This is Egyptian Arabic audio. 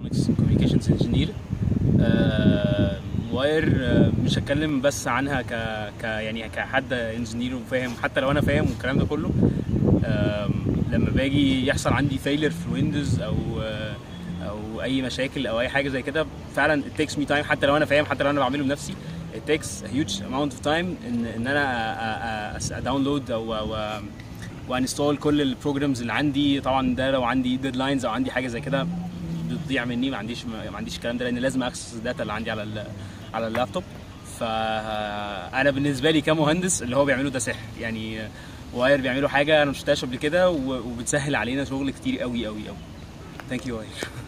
كوميونيكيشنز انجينير واير مش هتكلم بس عنها ك, ك يعني كحد انجينير وفاهم حتى لو انا فاهم والكلام ده كله آم، لما باجي يحصل عندي فيلر في ويندوز او آه، او اي مشاكل او اي حاجه زي كده فعلا it takes me time حتى لو انا فاهم حتى لو انا بعمله بنفسي it takes a huge amount of time ان ان انا اداونلود او او وانستول كل البروجرامز اللي عندي طبعا ده لو عندي ديدلاينز او عندي حاجه زي كده بتضيع مني ما عنديش ما عنديش الكلام ده لان لازم اكسس الداتا اللي عندي على ال على اللابتوب فانا بالنسبه لي كمهندس اللي هو بيعمله ده سحر يعني واير بيعملوا حاجه انا ما شفتهاش قبل كده و- وبتسهل علينا شغل كتير قوي قوي قوي ثانك يو واير